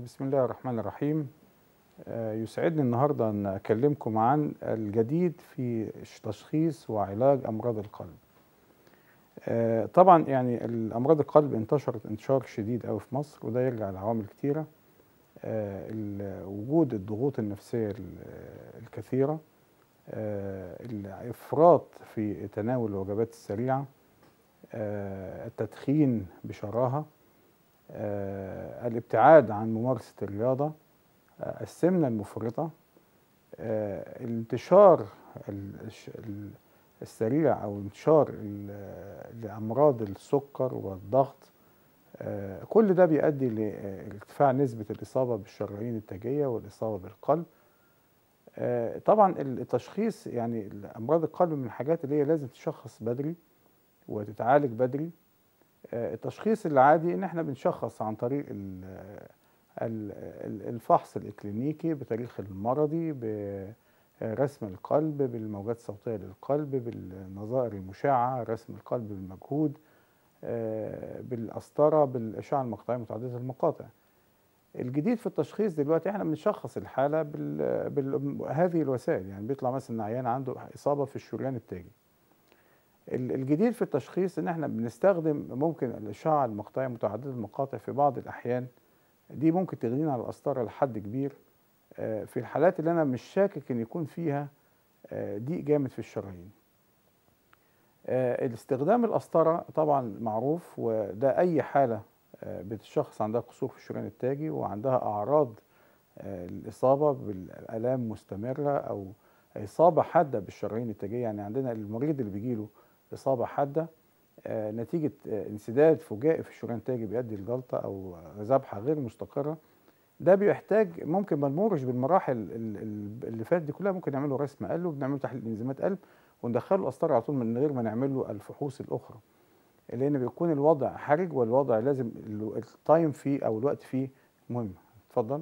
بسم الله الرحمن الرحيم يسعدني النهارده ان اكلمكم عن الجديد في تشخيص وعلاج امراض القلب. طبعا يعني الامراض القلب انتشرت انتشار شديد قوي في مصر وده يرجع لعوامل كتيره وجود الضغوط النفسيه الكثيره الافراط في تناول الوجبات السريعه التدخين بشراهه الابتعاد عن ممارسه الرياضه السمنه المفرطه الانتشار السريع او انتشار لامراض السكر والضغط كل ده بيؤدي لارتفاع نسبه الاصابه بالشرايين التاجيه والاصابه بالقلب طبعا التشخيص يعني امراض القلب من الحاجات اللي هي لازم تشخص بدري وتتعالج بدري التشخيص العادي ان احنا بنشخص عن طريق الفحص الاكلينيكي بتاريخ المرضي برسم القلب بالموجات الصوتيه للقلب بالنظائر المشعه رسم القلب بالمجهود بالقسطره بالاشعه المقطعيه متعدده المقاطع الجديد في التشخيص دلوقتي احنا بنشخص الحاله بهذه الوسائل يعني بيطلع مثلا عيان عنده اصابه في الشريان التاجي الجديد في التشخيص ان احنا بنستخدم ممكن الاشعه المقطعيه متعدده المقاطع في بعض الاحيان دي ممكن تغنينا على القسطره لحد كبير في الحالات اللي انا مش شاكك ان يكون فيها ضيق جامد في الشرايين الاستخدام القسطره طبعا معروف وده اي حاله بتشخص عندها قصور في الشريان التاجي وعندها اعراض الاصابه بالالام مستمره او اصابه حاده بالشرايين التاجيه يعني عندنا المريض اللي بيجيله اصابه حاده نتيجه انسداد فجائي في الشريان التاجي بيؤدي لجلطه او ذبحه غير مستقره ده بيحتاج ممكن ما نمرش بالمراحل اللي فاتت دي كلها ممكن نعمل له رسم قلب وبنعمل له تحليل انزيمات قلب وندخله قسطره على طول من غير ما نعمل له الفحوص الاخرى لان بيكون الوضع حرج والوضع لازم التايم فيه او الوقت فيه مهم اتفضل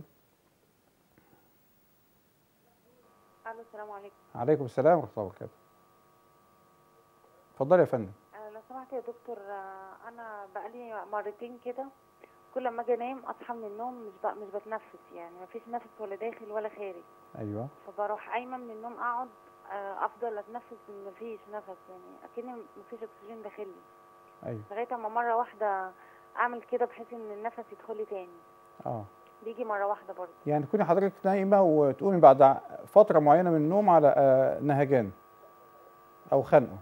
الو السلام عليكم عليكم السلام ورحمه الله وبركاته اتفضلي يا فندم لو سمحت يا دكتور انا بقالي مرتين كده كل ما اجي انام اصحى من النوم مش بق... مش بتنفس يعني مفيش نفس ولا داخل ولا خارج ايوه فبروح قايمه من النوم اقعد افضل اتنفس مفيش نفس يعني اكني مفيش اكسجين داخلي ايوه لغايه اما مره واحده اعمل كده بحيث ان النفس يدخل لي تاني اه بيجي مره واحده برضه يعني تكوني حضرتك نايمه وتقومي بعد فتره معينه من النوم على آه نهجان او خنقه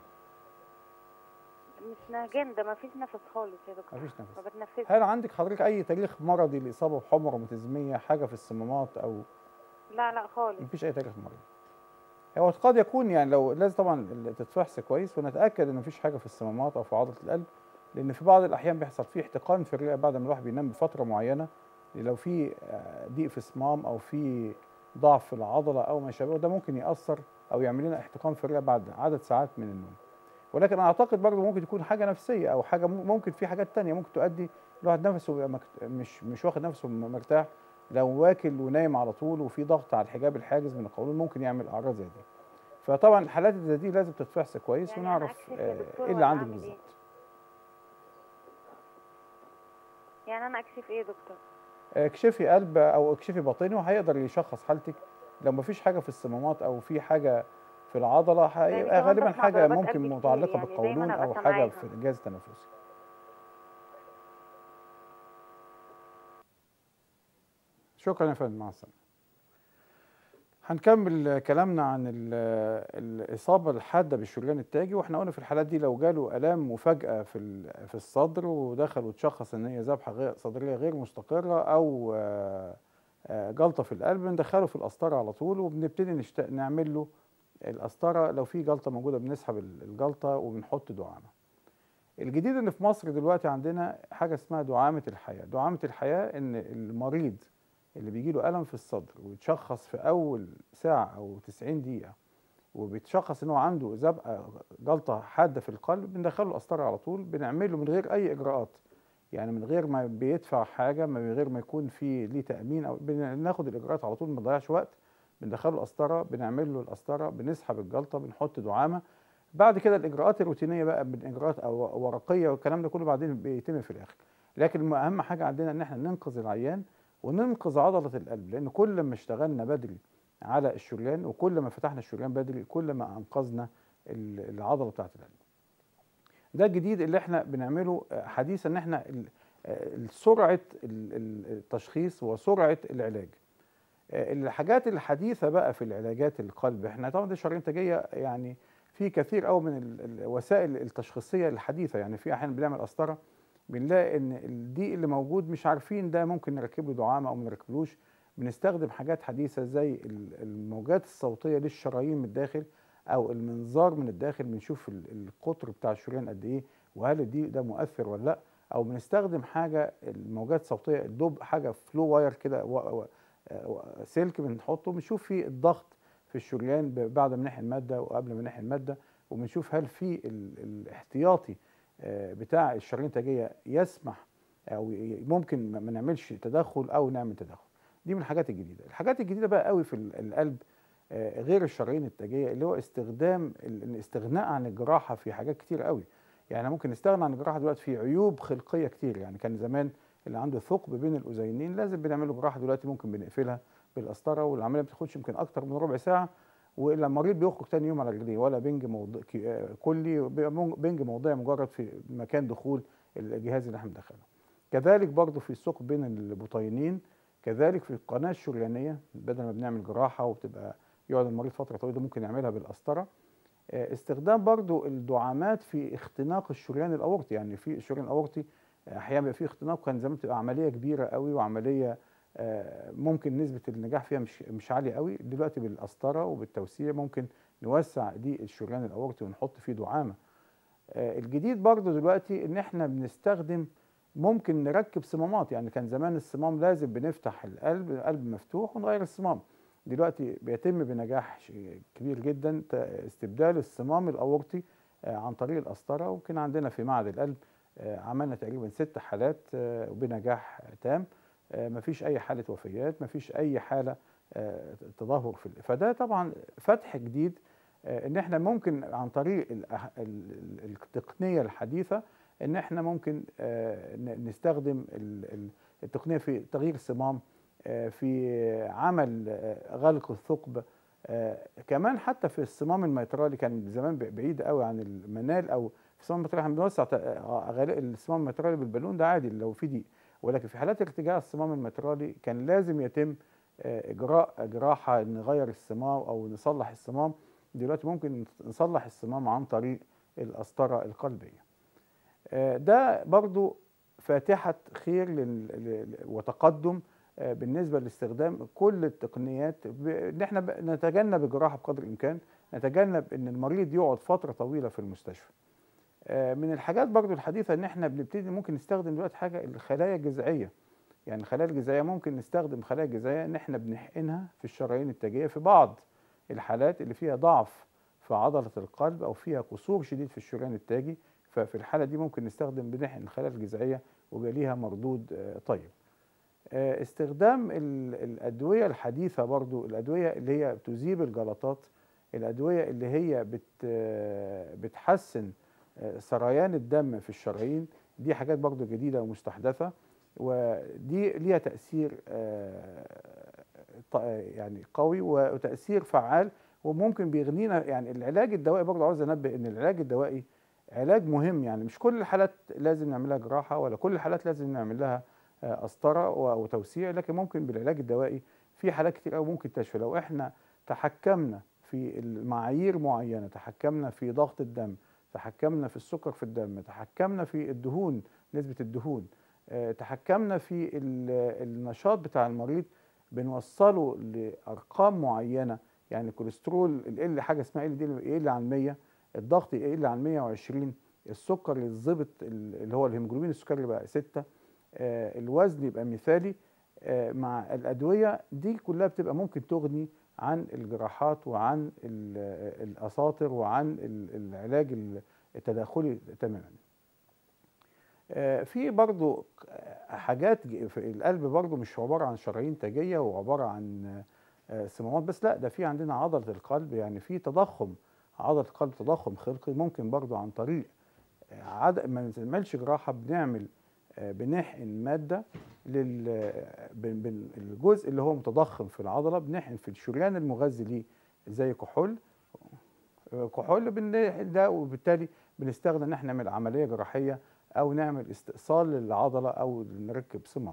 مش نهجان ده مفيش نفس خالص يا دكتور مفيش نفس ما بتنفسش هل عندك حضرتك اي تاريخ مرضي لاصابه بحمى روماتيزميه حاجه في الصمامات او لا لا خالص مفيش اي تاريخ مرضي هو قد يكون يعني لو لازم طبعا تتفحص كويس ونتاكد ان مفيش حاجه في الصمامات او في عضله القلب لان في بعض الاحيان بيحصل فيه احتقان في الرئه بعد ما الواحد بينام بفتره معينه لو في ضيق في صمام او في ضعف في العضله او ما شابه ده ممكن ياثر او يعمل لنا احتقان في الرئه بعد عدد ساعات من النوم ولكن انا اعتقد برضه ممكن تكون حاجه نفسيه او حاجه ممكن في حاجات تانية ممكن تؤدي الواحد نفسه بيبقى مش مش واخد نفسه مرتاح لو واكل ونايم على طول وفي ضغط على الحجاب الحاجز من القولون ممكن يعمل اعراض زي دي فطبعا الحالات زي دي لازم تتفحص كويس يعني ونعرف ايه اللي عندك بالظبط يعني انا اكشف ايه يا دكتور اكشفي قلب او اكشفي باطني وهيقدر يشخص حالتك لو ما فيش حاجه في الصمامات او في حاجه في العضله هيبقى غالبا حاجه ممكن متعلقه يعني بالقولون او حاجه في الجهاز التنفسي شكرا يا فندم مع السلامه هنكمل كلامنا عن الاصابه الحاده بالشريان التاجي واحنا قلنا في الحالات دي لو جاله الام مفاجاه في في الصدر ودخل وتشخص ان هي ذبحه غير صدريه غير مستقره او جلطه في القلب بندخله في القسطره على طول وبنبتدي نشت... نعمل له القسطره لو في جلطه موجوده بنسحب الجلطه وبنحط دعامه الجديد ان في مصر دلوقتي عندنا حاجه اسمها دعامه الحياه دعامه الحياه ان المريض اللي بيجي له الم في الصدر ويتشخص في اول ساعه او 90 دقيقه وبيتشخص ان هو عنده زبقه جلطه حاده في القلب بندخله القسطره على طول بنعمله من غير اي اجراءات يعني من غير ما بيدفع حاجه من غير ما يكون في ليه تامين او بناخد الاجراءات على طول ما نضيعش وقت بندخله القسطره بنعمل له القسطره بنسحب الجلطه بنحط دعامه بعد كده الاجراءات الروتينيه بقى من اجراءات او ورقيه والكلام ده كله بعدين بيتم في الاخر لكن اهم حاجه عندنا ان احنا ننقذ العيان وننقذ عضله القلب لان كل ما اشتغلنا بدري على الشريان وكل ما فتحنا الشريان بدري كل ما انقذنا ال- العضله بتاعه القلب ده الجديد اللي احنا بنعمله آه، حديثا ان احنا ال- آه، سرعه ال- ال- التشخيص وسرعه العلاج آه، الحاجات الحديثه بقى في العلاجات القلب احنا طبعا دي شرايين انتاجيه يعني في كثير قوي من ال- الوسائل التشخيصيه الحديثه يعني في احيانا بنعمل قسطره بنلاقي ان الضيق اللي موجود مش عارفين ده ممكن نركب له دعامه او ما نركبلوش بنستخدم حاجات حديثه زي ال- الموجات الصوتيه للشرايين من الداخل او المنظار من الداخل بنشوف ال- القطر بتاع الشريان قد ايه وهل الضيق ده مؤثر ولا لا او بنستخدم حاجه الموجات الصوتيه الدوب حاجه فلو واير كده و- و- آه، سلك بنحطه بنشوف فيه الضغط في الشريان ب- بعد ما نحقن الماده وقبل ما نحقن الماده وبنشوف هل في ال- الاحتياطي آه، بتاع الشرايين الانتاجيه يسمح او ي- ممكن ما ما نعملش تدخل او نعمل تدخل دي من الحاجات الجديده الحاجات الجديده بقى قوي في ال- القلب آه، غير الشرايين التاجيه اللي هو استخدام ال- الاستغناء عن الجراحه في حاجات كتير قوي يعني ممكن نستغنى عن الجراحه دلوقتي في عيوب خلقيه كتير يعني كان زمان اللي عنده ثقب بين الاذينين لازم بنعمل له جراحه دلوقتي ممكن بنقفلها بالقسطره والعمليه ما بتاخدش يمكن اكتر من ربع ساعه والا المريض بيخرج تاني يوم على رجليه ولا بنج موضع ك- آه، كلي بيبقى مون- بنج موضعي مجرد في مكان دخول الجهاز اللي احنا بندخله كذلك برضو في الثقب بين البطينين كذلك في القناه الشريانيه بدل ما بنعمل جراحه وبتبقى يقعد المريض فتره طويله ممكن يعملها بالقسطره آه، استخدام برضو الدعامات في اختناق الشريان الاورطي يعني في الشريان الاورطي آه، احيانا بيبقى فيه اختناق كان زمان بتبقى عمليه كبيره قوي وعمليه آه، ممكن نسبه النجاح فيها مش مش عاليه قوي دلوقتي بالقسطره وبالتوسيع ممكن نوسع دي الشريان الاورطي ونحط فيه دعامه آه، الجديد برضو دلوقتي ان احنا بنستخدم ممكن نركب صمامات يعني كان زمان الصمام لازم بنفتح القلب القلب مفتوح ونغير الصمام دلوقتي بيتم بنجاح ش- كبير جدا ت- استبدال الصمام الاورطي آه، عن طريق القسطره وكان عندنا في معهد القلب آه، عملنا تقريبا ست حالات آه، وبنجاح تام آه، مفيش اي حاله وفيات مفيش اي حاله آه، تدهور في ال- فده طبعا فتح جديد آه، ان احنا ممكن عن طريق الأح- ال- ال- التقنيه الحديثه ان احنا ممكن آه، ن- نستخدم ال- ال- التقنيه في تغيير الصمام آه، في عمل آه، غلق الثقب آه، كمان حتى في الصمام الميترالي كان زمان ب- بعيد قوي عن المنال او في الصمام الميترالي احنا بنوسع ت- آه، غالق- الصمام الميترالي بالبالون ده عادي لو في ضيق ولكن في حالات ارتجاع الصمام الميترالي كان لازم يتم آه، اجراء جراحه نغير الصمام او نصلح الصمام دلوقتي ممكن نصلح الصمام عن طريق القسطره القلبيه آه، ده برضو فاتحة خير لل- لل- وتقدم آه، بالنسبة لاستخدام كل التقنيات ب- ان احنا ب- نتجنب الجراحة بقدر الامكان نتجنب ان المريض يقعد فترة طويلة في المستشفى آه، من الحاجات برضو الحديثة ان احنا بنبتدي ممكن نستخدم دلوقتي حاجة الخلايا الجذعية يعني الخلايا الجذعية ممكن نستخدم خلايا جذعية ان احنا بنحقنها في الشرايين التاجية في بعض الحالات اللي فيها ضعف في عضلة القلب او فيها قصور شديد في الشريان التاجي ففي الحالة دي ممكن نستخدم بنحقن الخلايا الجذعية ويبقى ليها مردود آه، طيب آه، استخدام ال- الأدوية الحديثة برضو الأدوية اللي هي تذيب الجلطات الأدوية اللي هي بت آه، بتحسن آه، سريان الدم في الشرايين دي حاجات برضو جديدة ومستحدثة ودي ليها تأثير آه، ط- يعني قوي وتأثير فعال وممكن بيغنينا يعني العلاج الدوائي برضو عاوز انبه ان العلاج الدوائي علاج مهم يعني مش كل الحالات لازم نعمل لها جراحه ولا كل الحالات لازم نعمل لها آه، قسطره و- وتوسيع لكن ممكن بالعلاج الدوائي في حالات كتير قوي ممكن تشفى لو احنا تحكمنا في المعايير معينه تحكمنا في ضغط الدم تحكمنا في السكر في الدم تحكمنا في الدهون نسبه الدهون آه، تحكمنا في ال- النشاط بتاع المريض بنوصله لارقام معينه يعني الكوليسترول ال حاجه اسمها ال دي يقل عن 100 الضغط يقل عن 120 السكر يتظبط ال- اللي هو الهيموجلوبين السكري بقى 6 آه، الوزن يبقى مثالي آه، مع الادويه دي كلها بتبقى ممكن تغني عن الجراحات وعن ال- الاساطر وعن ال- العلاج التداخلي تماما آه، في برضو حاجات ج- في القلب برضو مش عبارة عن شرايين تاجية وعبارة عن آه، صمامات بس لا ده في عندنا عضلة القلب يعني في تضخم عضلة القلب تضخم خلقي ممكن برضو عن طريق عد... ما نعملش جراحة بنعمل آه، بنحقن ماده لل بن- بن- الجزء اللي هو متضخم في العضله بنحقن في الشريان المغذي ليه زي كحول آه، كحول بن- ده وبالتالي بنستخدم ان احنا نعمل عمليه جراحيه او نعمل استئصال للعضله او نركب صمام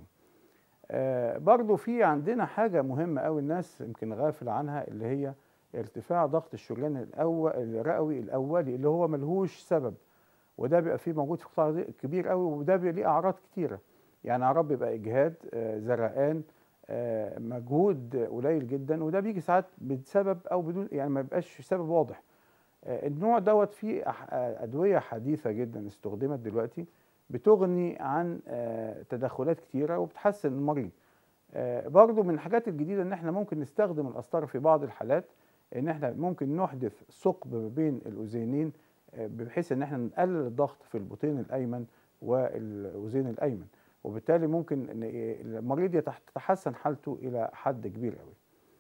آه، برضو في عندنا حاجة مهمة أوي الناس يمكن غافل عنها اللي هي ارتفاع ضغط الشريان الأول الرئوي الأولي اللي هو ملهوش سبب وده بيبقى فيه موجود في قطاع كبير قوي وده بيبقى ليه أعراض كتيرة يعني أعراض بيبقى إجهاد آه، زرقان آه، مجهود قليل جدا وده بيجي ساعات بسبب أو بدون يعني ما بيبقاش سبب واضح آه، النوع دوت فيه أح- آه، أدوية حديثة جدا استخدمت دلوقتي بتغني عن آه، تدخلات كتيرة وبتحسن المريض آه، برضو من الحاجات الجديدة ان احنا ممكن نستخدم القسطرة في بعض الحالات ان احنا ممكن نحدث ثقب ما بين الاذينين آه، بحيث ان احنا نقلل الضغط في البطين الايمن والاذين الايمن وبالتالي ممكن ان المريض يتح- تتحسن حالته الى حد كبير قوي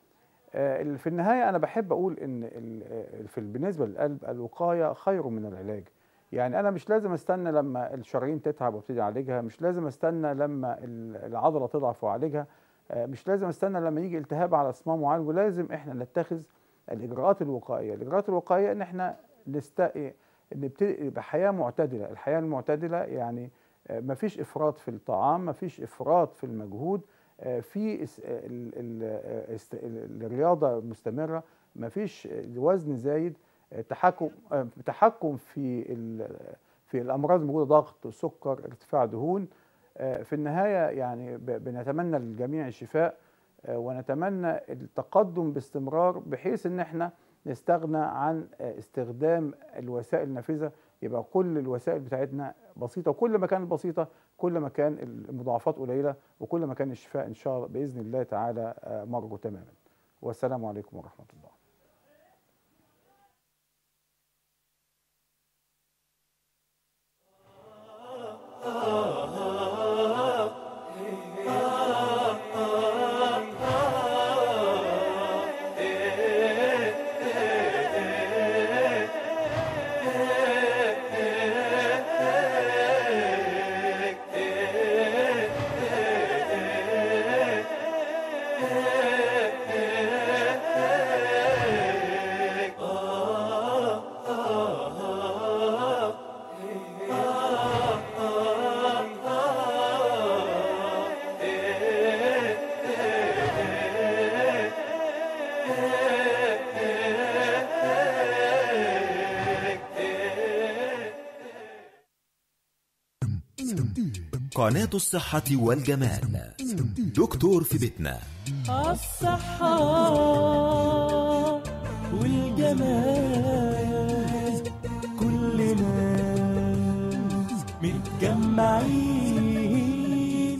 آه، ال- في النهاية أنا بحب أقول إن ال- آه، في بالنسبة للقلب الوقاية خير من العلاج يعني أنا مش لازم أستنى لما الشرايين تتعب وابتدي أعالجها مش لازم أستنى لما ال- العضلة تضعف وأعالجها آه، مش لازم أستنى لما يجي التهاب على صمام معالج ولازم إحنا نتخذ الإجراءات الوقائية الإجراءات الوقائية إن إحنا نست نبتدي بحياة معتدلة الحياة المعتدلة يعني آه، مفيش إفراط في الطعام مفيش إفراط في المجهود آه، في اس- ال- ال- آه، است- ال- الرياضة مستمرة مفيش وزن زايد آه، تحكم آه، تحكم في ال- في الأمراض الموجودة ضغط سكر ارتفاع دهون آه، في النهاية يعني ب- بنتمنى للجميع الشفاء آه، ونتمنى التقدم باستمرار بحيث ان احنا نستغنى عن آه، استخدام الوسائل النافذة يبقى كل الوسائل بتاعتنا بسيطة وكل ما كانت بسيطة كل ما كان المضاعفات قليلة وكل ما كان الشفاء إن شاء الله بإذن الله تعالى آه، مرجو تماما والسلام عليكم ورحمة الله قناة الصحة والجمال دكتور في بيتنا الصحة والجمال كلنا متجمعين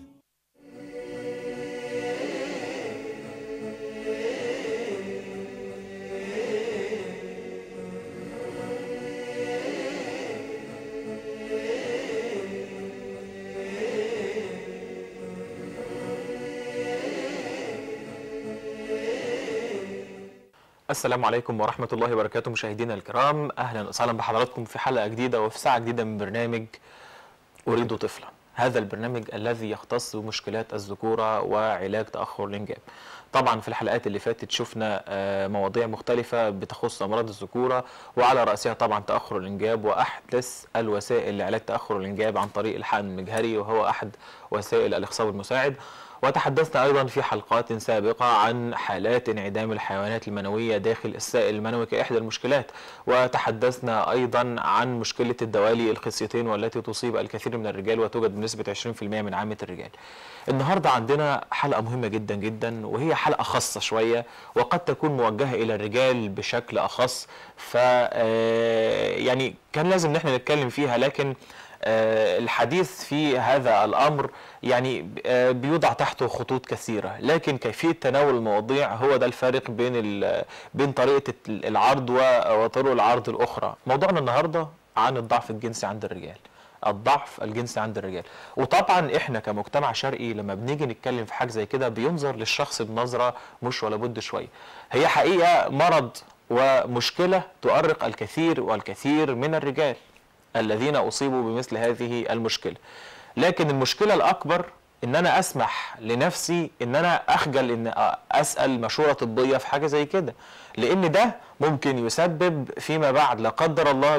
السلام عليكم ورحمة الله وبركاته مشاهدينا الكرام أهلا وسهلا بحضراتكم في حلقة جديدة وفي ساعة جديدة من برنامج أريد طفلا هذا البرنامج الذي يختص بمشكلات الذكورة وعلاج تأخر الإنجاب طبعا في الحلقات اللي فاتت شفنا آه، مواضيع مختلفة بتخص أمراض الذكورة وعلى رأسها طبعا تأخر الإنجاب وأحدث الوسائل لعلاج تأخر الإنجاب عن طريق الحقن المجهري وهو أحد وسائل الإخصاب المساعد وتحدثنا أيضا في حلقات سابقة عن حالات انعدام الحيوانات المنوية داخل السائل المنوي كإحدى المشكلات وتحدثنا أيضا عن مشكلة الدوالي الخصيتين والتي تصيب الكثير من الرجال وتوجد بنسبة 20% من عامة الرجال النهاردة عندنا حلقة مهمة جدا جدا وهي حلقة خاصة شوية وقد تكون موجهة إلى الرجال بشكل أخص ف آه، يعني كان لازم ان احنا نتكلم فيها لكن آه، الحديث في هذا الامر يعني آه، بيوضع تحته خطوط كثيره لكن كيفيه تناول المواضيع هو ده الفارق بين ال- بين طريقه العرض و- وطرق العرض الاخرى موضوعنا النهارده عن الضعف الجنسي عند الرجال الضعف الجنسي عند الرجال وطبعا احنا كمجتمع شرقي لما بنيجي نتكلم في حاجه زي كده بينظر للشخص بنظره مش ولا بد شويه هي حقيقه مرض ومشكله تؤرق الكثير والكثير من الرجال الذين اصيبوا بمثل هذه المشكله لكن المشكله الاكبر ان انا اسمح لنفسي ان انا اخجل ان أ- اسال مشوره طبيه في حاجه زي كده لان ده ممكن يسبب فيما بعد لا قدر الله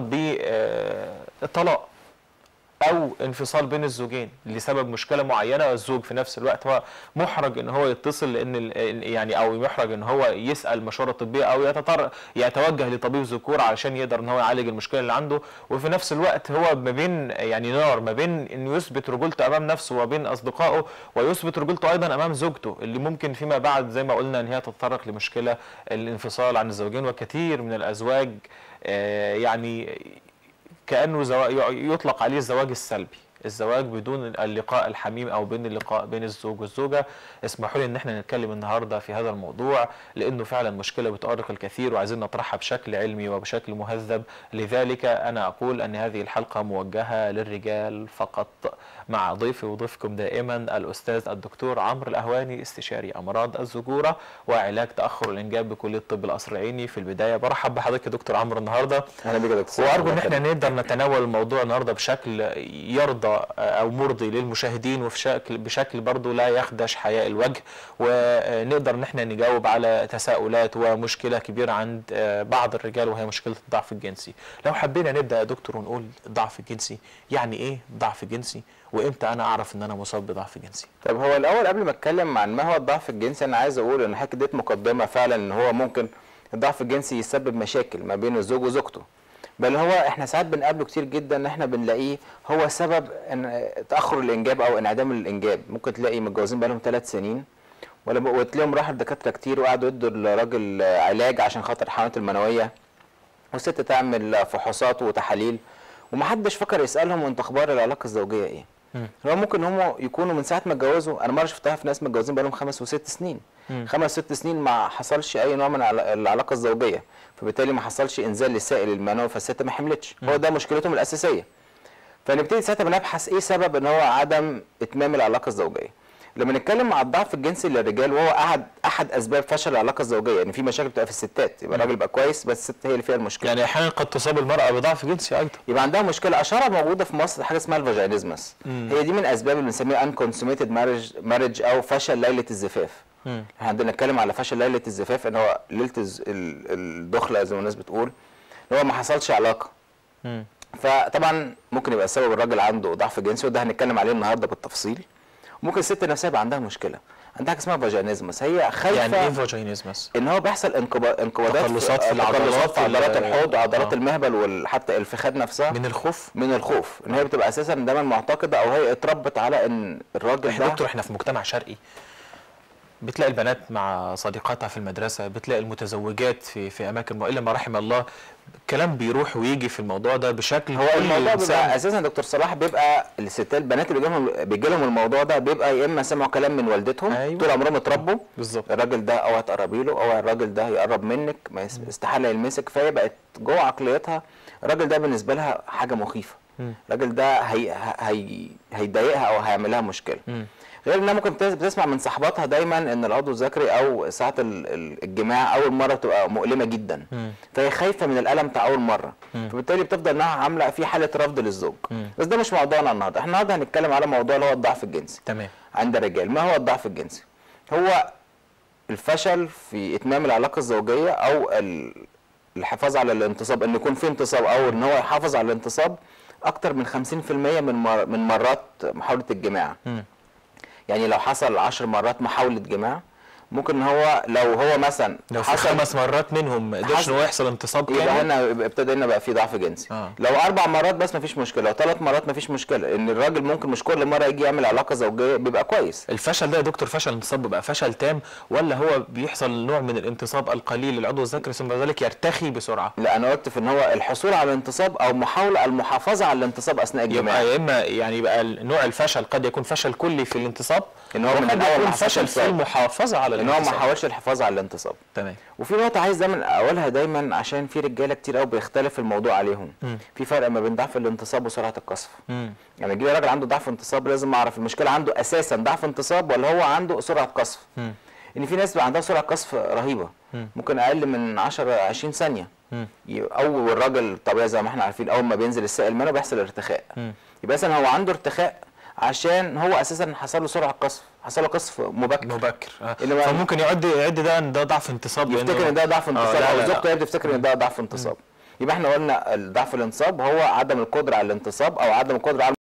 بالطلاق او انفصال بين الزوجين لسبب مشكله معينه والزوج في نفس الوقت هو محرج ان هو يتصل لان ال- يعني او محرج ان هو يسال مشوره طبيه او يتطر يتوجه لطبيب ذكور علشان يقدر ان هو يعالج المشكله اللي عنده وفي نفس الوقت هو ما بين يعني نار ما بين انه يثبت رجولته امام نفسه وبين اصدقائه ويثبت رجولته ايضا امام زوجته اللي ممكن فيما بعد زي ما قلنا ان هي تتطرق لمشكله الانفصال عن الزوجين وكثير من الازواج آه، يعني كانه زواج يطلق عليه الزواج السلبي الزواج بدون اللقاء الحميم او بين اللقاء بين الزوج والزوجه اسمحوا لي ان احنا نتكلم النهارده في هذا الموضوع لانه فعلا مشكله بتؤرق الكثير وعايزين نطرحها بشكل علمي وبشكل مهذب لذلك انا اقول ان هذه الحلقه موجهه للرجال فقط مع ضيفي وضيفكم دائما الاستاذ الدكتور عمرو الاهواني استشاري امراض الذكوره وعلاج تاخر الانجاب بكليه الطب القصر العيني في البدايه برحب بحضرتك يا دكتور عمرو النهارده اهلا بيك يا دكتور وارجو ان احنا نقدر نتناول الموضوع النهارده بشكل يرضى او مرضي للمشاهدين وفي شكل بشكل برضه لا يخدش حياء الوجه ونقدر ان احنا نجاوب على تساؤلات ومشكله كبيره عند بعض الرجال وهي مشكله الضعف الجنسي لو حبينا نبدا يا دكتور ونقول الضعف الجنسي يعني ايه ضعف جنسي وامتى انا اعرف ان انا مصاب بضعف جنسي طب هو الاول قبل ما اتكلم عن ما هو الضعف الجنسي انا عايز اقول ان حضرتك اديت مقدمه فعلا ان هو ممكن الضعف الجنسي يسبب مشاكل ما بين الزوج وزوجته بل هو احنا ساعات بنقابله كتير جدا ان احنا بنلاقيه هو سبب ان تاخر الانجاب او انعدام الانجاب ممكن تلاقي متجوزين بقالهم ثلاث سنين ولا وتلاقيهم راحوا لدكاتره كتير وقعدوا يدوا الراجل علاج عشان خاطر الحيوانات المنويه والست تعمل فحوصات وتحاليل ومحدش فكر يسالهم انت اخبار العلاقه الزوجيه ايه هو ممكن هم يكونوا من ساعه ما اتجوزوا انا مره شفتها في ناس متجوزين بقالهم خمس وست سنين خمس ست سنين ما حصلش اي نوع من الع- العلاقه الزوجيه فبالتالي ما حصلش انزال للسائل المنوي فالست ما حملتش هو ده مشكلتهم الاساسيه فنبتدي ساعتها بنبحث ايه سبب ان هو عدم اتمام العلاقه الزوجيه لما نتكلم عن الضعف الجنسي للرجال وهو احد احد اسباب فشل العلاقه الزوجيه يعني في مشاكل بتبقى في الستات يبقى الراجل يبقى كويس بس الست هي اللي فيها المشكله يعني احيانا قد تصاب المراه بضعف جنسي ايضا يبقى عندها مشكله اشهرها موجوده في مصر حاجه اسمها الفاجينيزمس هي دي من اسباب اللي بنسميها ان كونسوميتد مارج مارج او فشل ليله الزفاف احنا عندنا نتكلم على فشل ليله الزفاف ان هو ليله الز- ال- الدخله زي ما الناس بتقول ان هو ما حصلش علاقه فطبعا ممكن يبقى السبب الراجل عنده ضعف جنسي وده هنتكلم عليه النهارده بالتفصيل ممكن الست نفسها يبقى عندها مشكله عندها حاجه اسمها فاجينيزمس هي خايفه يعني ايه فاجينيزمس ان هو بيحصل انقبا- انقباضات تقلصات في العضلات تقلصات في عضلات ال- الحوض وعضلات آه. المهبل وحتى الفخاد نفسها من الخوف من الخوف ان هي بتبقى اساسا دايما معتقده او هي اتربت على ان الراجل احنا ده دكتور احنا في مجتمع شرقي بتلاقي البنات مع صديقاتها في المدرسه بتلاقي المتزوجات في في اماكن الا ما رحم الله الكلام بيروح ويجي في الموضوع ده بشكل هو كل الموضوع إنسان- بيبقى اساسا دكتور صلاح بيبقى الستات البنات اللي بيجي لهم بيجي لهم الموضوع ده بيبقى يا اما سمعوا كلام من والدتهم أيوة. طول عمرهم اتربوا بالظبط الراجل ده اوعى تقربي له اوعى الراجل ده يقرب منك ما يس- استحاله يلمسك فهي بقت جوه عقليتها الراجل ده بالنسبه لها حاجه مخيفه الراجل ده هي هي هيضايقها او هيعمل لها مشكله مم. غير انها ممكن بتس- بتسمع من صاحباتها دايما ان العضو الذكري او ساعه ال- ال- الجماع اول مره بتبقى مؤلمه جدا مم. فهي خايفه من الالم بتاع اول مره فبالتالي بتفضل انها عامله في حاله رفض للزوج بس ده مش موضوعنا النهارده احنا النهارده هنتكلم على موضوع اللي هو الضعف الجنسي تمام عند الرجال ما هو الضعف الجنسي هو الفشل في اتمام العلاقه الزوجيه او ال- الحفاظ على الانتصاب ان يكون في انتصاب او ان هو يحافظ على الانتصاب اكتر من 50% من مر من مرات محاوله الجماع مم. يعني لو حصل 10 مرات محاوله جماع ممكن هو لو هو مثلا لو في خمس مرات منهم ما قدرش حصل- ان هو يحصل انتصاب يبقى كامل هنا يبقى ابتدى هنا بقى في ضعف جنسي آه. لو اربع مرات بس مفيش مشكله لو ثلاث مرات مفيش مشكله ان الراجل ممكن مش كل مره يجي يعمل علاقه زوجيه بيبقى كويس الفشل ده يا دكتور فشل انتصاب بيبقى فشل تام ولا هو بيحصل نوع من الانتصاب القليل للعضو الذكري ثم بعد ذلك يرتخي بسرعه لا انا قلت في ان هو الحصول على الانتصاب او محاوله المحافظه على الانتصاب اثناء الجماع يبقى يا اما يعني يبقى نوع الفشل قد يكون فشل كلي في الانتصاب إن هو من وقد الأول يكون ما حصلش فشل في انتصاب. المحافظه على ان هو ما الانتصاب حاولش الحفاظ على الانتصاب تمام وفي نقطه عايز دايما اقولها دايما عشان في رجاله كتير قوي بيختلف الموضوع عليهم في فرق ما بين ضعف الانتصاب وسرعه القصف مم. يعني يجي لي راجل عنده ضعف انتصاب لازم اعرف المشكله عنده اساسا ضعف انتصاب ولا هو عنده سرعه قصف مم. ان في ناس بيبقى عندها سرعه قصف رهيبه ممكن اقل من 10 20 ثانيه مم. ي- اول الراجل طبيعي زي ما احنا عارفين اول ما بينزل السائل المنوي بيحصل ارتخاء مم. يبقى مثلا هو عنده ارتخاء عشان هو اساسا حصل له سرعه قصف حصل له قصف مبكر مبكر آه. اللي هو- فممكن يعد يعد ده ان ده ضعف انتصاب لأنه- يفتكر ان ده ضعف آه، انتصاب لا، او لا، زوجته لا. هي بتفتكر ان ده ضعف انتصاب يبقى احنا قلنا ضعف الانتصاب هو عدم القدره على الانتصاب او عدم القدره على